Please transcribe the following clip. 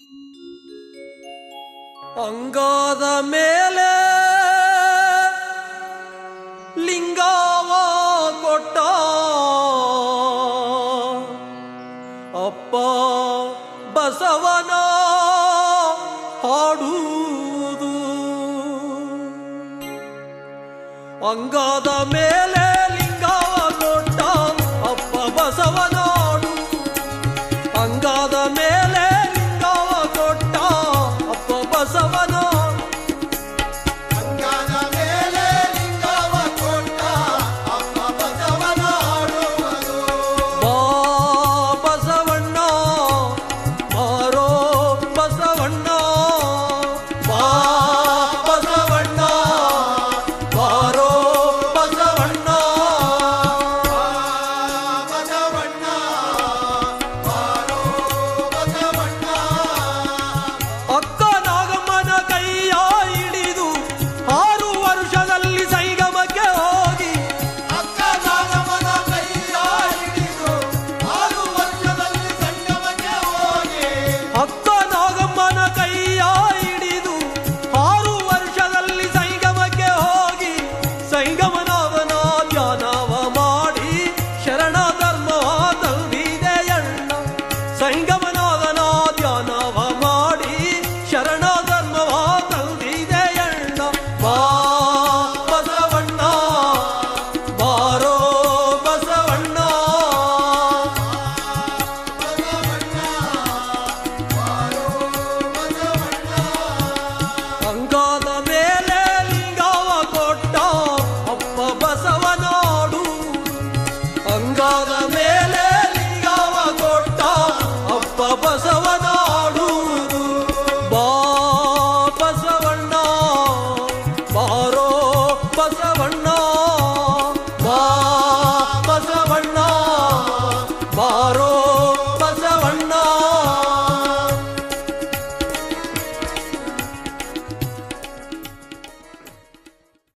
ಅಂಗಾದ ಮೇಲೆ ಲಿಂಗವ ಕೊಟ್ಟ ಅಪ್ಪ ಬಸವನ ಹಾಡುವುದು ಅಂಗಾದ ಮೇಲೆ ಲಿಂಗವ ಕೊಟ್ಟ ಅಪ್ಪ ಬಸವನ ಹಾಡುವುದು ಅಂಗಾದ ಮೇಲೆ ಲಿಂಗವ ಕೊಟ್ಟ ಅಪ್ಪ ಬಸವನ ಅಂಗದ ಮೇಲೆ ಲಿಂಗವ ಕೊಟ್ಟ ಅಪ್ಪ ಬಸವನ ಆಡುವುದು ಬಾ ಬಸವಣ್ಣ ಬಾರೋ ಬಸವಣ್ಣ ಬಾ ಬಸವಣ್ಣ ಬಾರೋ ಬಸವಣ್ಣ ಬಸವಣ್ಣ ಬಾರೋ ಬಸವಣ್ಣ ಅಕ್ಕ ನಾಗಮ್ಮನ ಕೈಯ ಹಿಡಿದು ಆರು ವರ್ಷದಲ್ಲಿ ಸೈಗಮಕ್ಕೆ ಹೋಗಿ ಅಕ್ಕ ನಾಗಮ್ಮನ ಕೈಯ ಹಿಡಿದು ಆರು ವರ್ಷದಲ್ಲಿ ಸಂಗಮಕ್ಕೆ ಹೋಗಿ ಅಕ್ಕ ನಾಗಮ್ಮನ ಕೈಯ ಹಿಡಿದು ಆರು ವರ್ಷದಲ್ಲಿ ಸಂಗಮಕ್ಕೆ ಹೋಗಿ ಸಂಗಮನಾದನ ಧ್ಯಾನವ ಮಾಡಿ ಶರಣ ಧರ್ಮವ ತಂದಿದೆಯಣ್ಣ ಸಂಗಮನಾದನ ಧ್ಯಾನವ